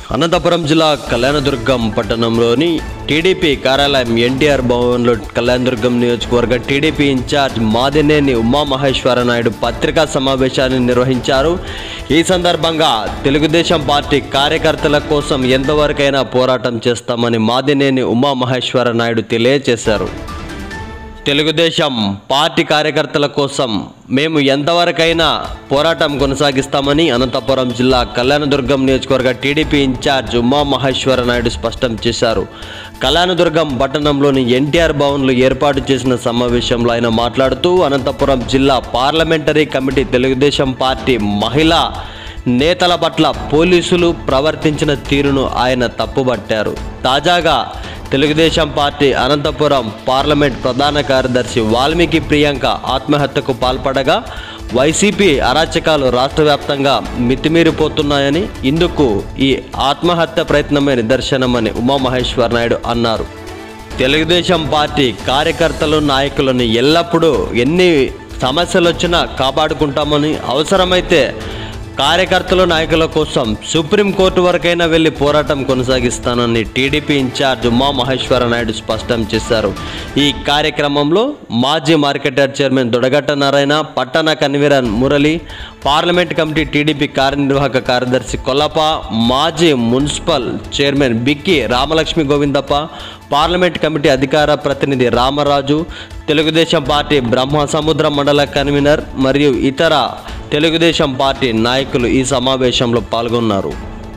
అనంతపురం జిల్లా కళ్యాణదుర్గం పట్టణంలోని టీడీపీ కార్యాలయం ఎన్టీఆర్ భవన్లో కళ్యాణదుర్గం నియోజకవర్గ టీడీపీ ఇన్ఛార్జ్ మాదినేని ఉమామహేశ్వర నాయుడు పత్రికా సమావేశాన్ని నిర్వహించారు ఈ సందర్భంగా తెలుగుదేశం పార్టీ కార్యకర్తల కోసం ఎంతవరకైనా పోరాటం చేస్తామని మాదినేని ఉమామహేశ్వర నాయుడు తెలియజేశారు తెలుగుదేశం పార్టీ కార్యకర్తల కోసం మేము ఎంతవరకైనా పోరాటం కొనసాగిస్తామని అనంతపురం జిల్లా కళ్యాణదుర్గం నియోజకవర్గ టీడీపీ ఇన్ఛార్జ్ ఉమా మహేశ్వర నాయుడు స్పష్టం చేశారు కళ్యాణదుర్గం పట్టణంలోని ఎన్టీఆర్ భవన్లో ఏర్పాటు చేసిన సమావేశంలో ఆయన మాట్లాడుతూ అనంతపురం జిల్లా పార్లమెంటరీ కమిటీ తెలుగుదేశం పార్టీ మహిళా నేతల పట్ల పోలీసులు ప్రవర్తించిన తీరును ఆయన తప్పుబట్టారు తాజాగా తెలుగుదేశం పార్టీ అనంతపురం పార్లమెంట్ ప్రధాన కార్యదర్శి వాల్మీకి ప్రియాంక ఆత్మహత్యకు పాల్పడగా వైసీపీ అరాచకాలు రాష్ట్ర వ్యాప్తంగా మితిమీరిపోతున్నాయని ఇందుకు ఈ ఆత్మహత్య ప్రయత్నమే నిదర్శనమని ఉమామహేశ్వర్ నాయుడు అన్నారు తెలుగుదేశం పార్టీ కార్యకర్తలు నాయకులను ఎల్లప్పుడూ ఎన్ని సమస్యలు వచ్చినా కాపాడుకుంటామని అవసరమైతే కార్యకర్తలు నాయకుల కోసం సుప్రీంకోర్టు వరకైనా వెళ్లి పోరాటం కొనసాగిస్తానని టీడీపీ ఇన్ఛార్జ్ ఉమా మహేశ్వర నాయుడు స్పష్టం చేశారు ఈ కార్యక్రమంలో మాజీ మార్కెటర్ చైర్మన్ దొడగట్ట నారాయణ పట్టణ convener Murali parliament committee TDP కార్యనిర్వాహక కార్యదర్శి కొల్లప మాజీ municipal chairman Bikki Ramalakshmi Govindappa parliament committee అధికార ప్రతినిధి రామరాజు తెలుగుదేశం పార్టీ బ్రహ్మ సముద్ర మండల కన్వీనర్ మరియు ఇతర తెలుగుదేశం పార్టీ నాయకులు ఈ సమావేశంలో పాల్గొన్నారు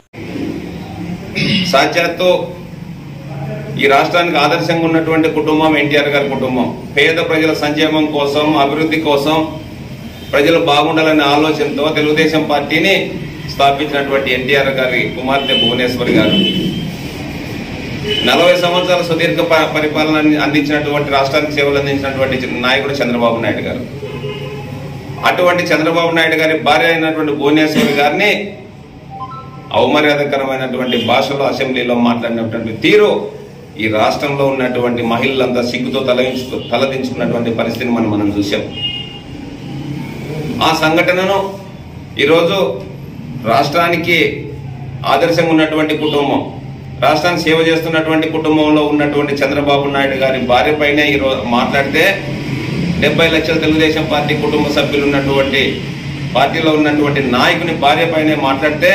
సాక్షాత్తు ఈ రాష్ట్రానికి ఆదర్శంగా ఉన్నటువంటి కుటుంబం ఎన్టీఆర్ గారి కుటుంబం పేద ప్రజల సంక్షేమం కోసం అభివృద్ధి కోసం ప్రజలు బాగుండాలనే ఆలోచనతో తెలుగుదేశం పార్టీని స్థాపించినటువంటి ఎన్టీఆర్ గారి కుమార్తె భువనేశ్వరి గారు నలభై సంవత్సరాల సుదీర్ఘ ప- పరిపాలన అందించినటువంటి రాష్ట్రానికి సేవలు అందించినటువంటి నాయకుడు చంద్రబాబు నాయుడు గారు అటువంటి చంద్రబాబు నాయుడు గారి భార్య అయినటువంటి భువనేశ్వరి గారిని అవమర్యాదకరమైనటువంటి భాషలో అసెంబ్లీలో మాట్లాడినటువంటి తీరు ఈ రాష్ట్రంలో ఉన్నటువంటి మహిళలంతా సిగ్గుతో తలదించు తలదించుకున్నటువంటి పరిస్థితిని మనం మనం చూసాం ఆ సంఘటనను ఈరోజు రాష్ట్రానికి ఆదర్శంగా ఉన్నటువంటి కుటుంబం రాష్ట్రానికి సేవ చేస్తున్నటువంటి కుటుంబంలో ఉన్నటువంటి చంద్రబాబు నాయుడు గారి భార్య పైన ఈరోజు మాట్లాడితే డెబ్బై లక్షల తెలుగుదేశం పార్టీ కుటుంబ సభ్యులు ఉన్నటువంటి పార్టీలో ఉన్నటువంటి నాయకుని భార్య పైనే మాట్లాడితే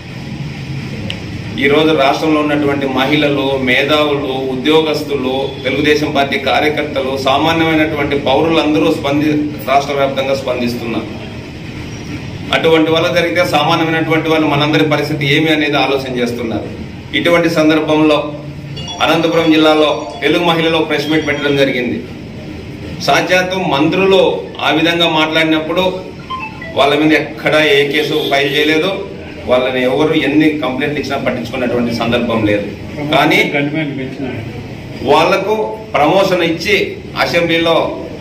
ఈ రోజు రాష్ట్రంలో ఉన్నటువంటి మహిళలు మేధావులు ఉద్యోగస్తులు తెలుగుదేశం పార్టీ కార్యకర్తలు సామాన్యమైనటువంటి పౌరులందరూ స్పంది రాష్ట్ర వ్యాప్తంగా స్పందిస్తున్నారు అటువంటి వల్ల జరిగితే సామాన్యమైనటువంటి వాళ్ళు మనందరి పరిస్థితి ఏమి అనేది ఆలోచన చేస్తున్నారు ఇటువంటి సందర్భంలో అనంతపురం జిల్లాలో తెలుగు మహిళలు ప్రెస్ మీట్ పెట్టడం జరిగింది సాక్షాత్తు మంత్రులు ఆ విధంగా మాట్లాడినప్పుడు వాళ్ళ మీద ఎక్కడా ఏ కేసు ఫైల్ చేయలేదు వాళ్ళని ఎవరు ఎన్ని కంప్లైంట్లు ఇచ్చినా పట్టించుకున్నటువంటి సందర్భం లేదు కానీ వాళ్లకు ప్రమోషన్ ఇచ్చి అసెంబ్లీలో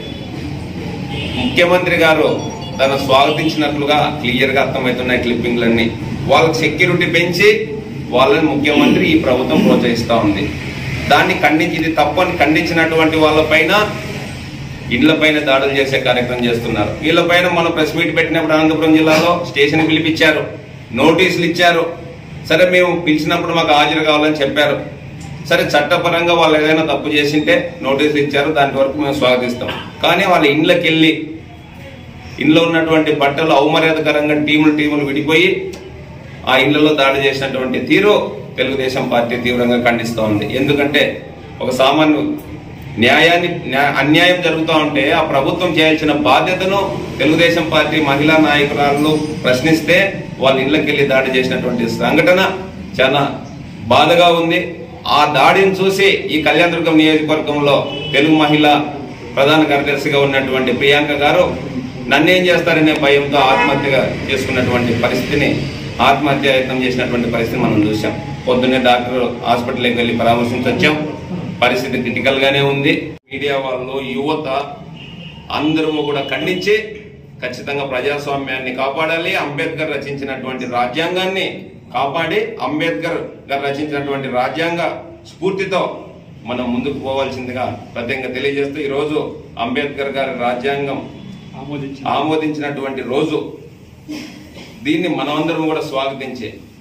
ముఖ్యమంత్రి గారు తను స్వాగతించినట్లుగా క్లియర్ గా అర్థమవుతున్నాయి క్లిప్పింగ్లన్నీ వాళ్ళకి సెక్యూరిటీ పెంచి వాళ్ళని ముఖ్యమంత్రి ఈ ప్రభుత్వం ప్రోత్సహిస్తా ఉంది దాన్ని ఖండించి ఇది తప్పని ఖండించినటువంటి వాళ్ళపైన ఇళ్లపైన దాడులు చేసే కార్యక్రమం చేస్తున్నారు వీళ్ళపైన మనం ప్రెస్ మీట్ పెట్టినప్పుడు అనంతపురం జిల్లాలో స్టేషన్ పిలిపించారు నోటీసులు ఇచ్చారు సరే మేము పిలిచినప్పుడు మాకు హాజరు కావాలని చెప్పారు సరే చట్టపరంగా వాళ్ళు ఏదైనా తప్పు చేసింటే నోటీసులు ఇచ్చారు దాని వరకు మేము స్వాగతిస్తాం కానీ వాళ్ళ ఇండ్లకి వెళ్ళి ఇంట్లో ఉన్నటువంటి బట్టలు అవమర్యాదకరంగా టీములు టీములు విడిపోయి ఆ ఇళ్లలో దాడి చేసినటువంటి తీరు తెలుగుదేశం పార్టీ తీవ్రంగా ఖండిస్తూ ఉంది ఎందుకంటే ఒక సామాన్య న్యాయాన్ని న్యా- అన్యాయం జరుగుతూ ఉంటే ఆ ప్రభుత్వం చేయాల్సిన బాధ్యతను తెలుగుదేశం పార్టీ మహిళా నాయకురాలు ప్రశ్నిస్తే వాళ్ళ ఇళ్ళకి వెళ్ళి దాడి చేసినటువంటి సంఘటన చాలా బాధగా ఉంది ఆ దాడిని చూసి ఈ కళ్యాణదుర్గం నియోజకవర్గంలో తెలుగు మహిళ ప్రధాన కార్యదర్శిగా ఉన్నటువంటి ప్రియాంక గారు నన్నేం చేస్తారనే భయంతో ఆత్మహత్య చేసుకున్నటువంటి పరిస్థితిని ఆత్మహత్య యత్నం చేసినటువంటి పరిస్థితి మనం చూసాం పొద్దున్నే డాక్టర్ హాస్పిటల్కి వెళ్ళి పరామర్శించొచ్చాం పరిస్థితి క్రిటికల్ గానే ఉంది మీడియా వాళ్ళు యువత అందరూ కూడా ఖండించి ఖచ్చితంగా ప్రజాస్వామ్యాన్ని కాపాడాలి అంబేద్కర్ రచించినటువంటి రాజ్యాంగాన్ని కాపాడి అంబేద్కర్ గారు రచించినటువంటి రాజ్యాంగ స్ఫూర్తితో మనం ముందుకు పోవాల్సిందిగా ప్రత్యేకంగా తెలియజేస్తూ ఈ రోజు అంబేద్కర్ గారి రాజ్యాంగం ఆమోదించి ఆమోదించినటువంటి రోజు దీన్ని మనమందరం కూడా స్వాగతించి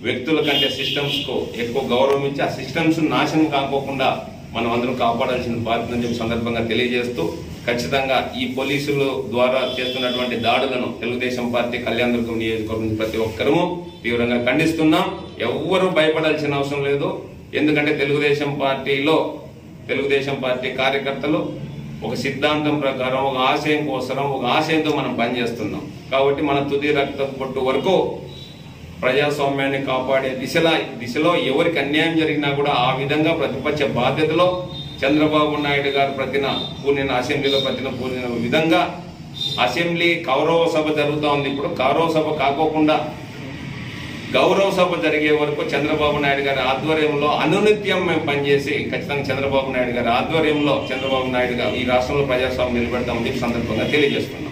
వ్యక్తుల కంటే సిస్టమ్స్ కు ఎక్కువ గౌరవం ఇచ్చి ఆ సిస్టమ్స్ నాశనం కాకోకుండా మనం అందరం కాపాడాల్సిన బాధ్యత అని చెప్పి సందర్భంగా తెలియజేస్తూ ఖచ్చితంగా ఈ పోలీసుల ద్వారా చేస్తున్నటువంటి దాడులను తెలుగుదేశం పార్టీ కళ్యాణదుర్గం నియోజకవర్గం నుంచి ప్రతి ఒక్కరూ తీవ్రంగా ఖండిస్తున్నాం ఎవ్వరూ భయపడాల్సిన అవసరం లేదు ఎందుకంటే తెలుగుదేశం పార్టీలో తెలుగుదేశం పార్టీ కార్యకర్తలు ఒక సిద్ధాంతం ప్రకారం ఒక ఆశయం కోసం ఒక ఆశయంతో మనం పనిచేస్తున్నాం కాబట్టి మన తుది రక్త పొట్టు వరకు ప్రజాస్వామ్యాన్ని కాపాడే దిశలో దిశలో ఎవరికి అన్యాయం జరిగినా కూడా ఆ విధంగా ప్రతిపక్ష బాధ్యతలో చంద్రబాబు నాయుడు గారు ప్రతిన పూనిన అసెంబ్లీలో ప్రతిన పూనిన విధంగా అసెంబ్లీ కౌరవ సభ జరుగుతూ ఉంది ఇప్పుడు కౌరవ సభ కాకోకుండా గౌరవ సభ జరిగే వరకు చంద్రబాబు నాయుడు గారి ఆధ్వర్యంలో అనునిత్యం మేము పనిచేసి ఖచ్చితంగా చంద్రబాబు నాయుడు గారి ఆధ్వర్యంలో చంద్రబాబు నాయుడు గారు ఈ రాష్ట్రంలో ప్రజాస్వామ్యం నిలబెడతామని చెప్పి సందర్భంగా తెలియజేస్తున్నాం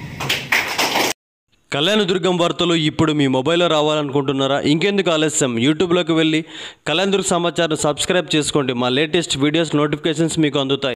కళ్యాణదుర్గం వార్తలు ఇప్పుడు మీ మొబైల్లో రావాలనుకుంటున్నారా ఇంకెందుకు ఆలస్యం యూట్యూబ్లోకి వెళ్ళి కళ్యాణదుర్గ సమాచారం సబ్స్క్రైబ్ చేసుకోండి మా లేటెస్ట్ వీడియోస్ నోటిఫికేషన్స్ మీకు అందుతాయి